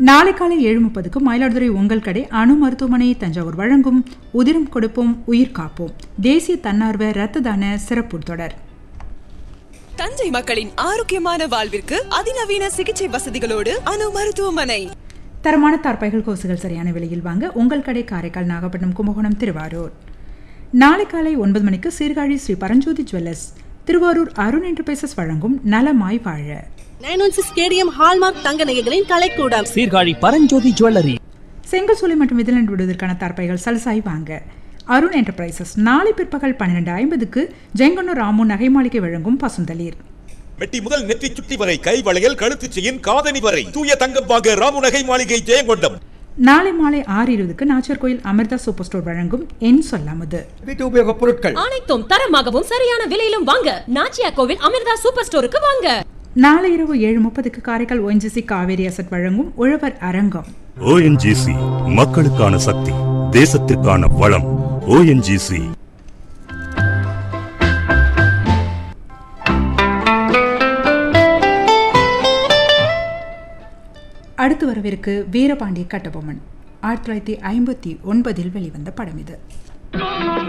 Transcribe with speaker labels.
Speaker 1: நாளை காலை ஏழு முப்பதுக்கு மயிலாடுதுறை உங்கள் கடை அணு மருத்துவமனை தஞ்சாவூர் வழங்கும் உதிரம் கொடுப்போம் உயிர் காப்போம் தேசிய தன்னார்வ இரத்த தான சிறப்பு தொடர்
Speaker 2: தஞ்சை மக்களின் ஆரோக்கியமான வாழ்விற்கு அதிநவீன சிகிச்சை வசதிகளோடு அணு மருத்துவமனை
Speaker 1: தரமான தார்பாய்கள் கோசுகள் சரியான விலையில் வாங்க உங்கள் கடை காரைக்கால் நாகப்பட்டினம் கும்பகோணம் திருவாரூர் நாளை காலை ஒன்பது மணிக்கு சீர்காழி ஸ்ரீ பரஞ்சோதி ஜுவல்லர்ஸ் திருவாரூர் அருண் என்டர்பிரைசஸ் வழங்கும் நலமாய் வாழ
Speaker 3: nine one six standard hallmark தங்க நகைகளின் கலைக்கூடம்
Speaker 4: சீர்காழி பரஞ்சோதி ஜுவல்லரி
Speaker 1: செங்கல் சூளை மற்றும் இதழ் விடுவதற்கான தார்பாய்கள் சலசாய் வாங்க அருண் என்டர்பிரைசஸ் நாளை பிற்பகல் பன்னிரெண்டு ஐம்பதுக்கு ஜெங்கனூர் ராமு நகை மாளிகை வழங்கும் பசுந்தளிர்
Speaker 5: மெட்டி முதல் நெற்றி சுட்டி வரை கை வளையல் கழுத்து செயின் காதணி வரை தூய தங்கம் வாங்க ராமுநகை மாளிகை ஜெயங்கொண்டம்
Speaker 1: நாளை மாலை ஆறு இருபதுக்கு நாச்சர் கோயில் அமிர்தா சூப்பர் ஸ்டோர் வழங்கும் என் சொல்லாமது
Speaker 6: வீட்டு உபயோகப் பொருட்கள்
Speaker 7: அனைத்தும் தரமாகவும் சரியான விலையிலும் வாங்க நாச்சியா கோவில் அமிர்தா சூப்பர் ஸ்டோருக்கு வாங்க
Speaker 1: நாளை இரவு ஏழு முப்பதுக்கு காரைக்கால் ஒஎன்ஜிசி காவேரி அசட் வழங்கும் உழவர் அரங்கம்
Speaker 8: ஓஎன்ஜிசி மக்களுக்கான சக்தி தேசத்திற்கான வளம் ஓஎன்ஜிசி
Speaker 1: அடுத்து வரவிருக்கு வீரபாண்டிய கட்டபொம்மன் ஆயிரத்தி தொள்ளாயிரத்தி ஐம்பத்தி ஒன்பதில் வெளிவந்த படம் இது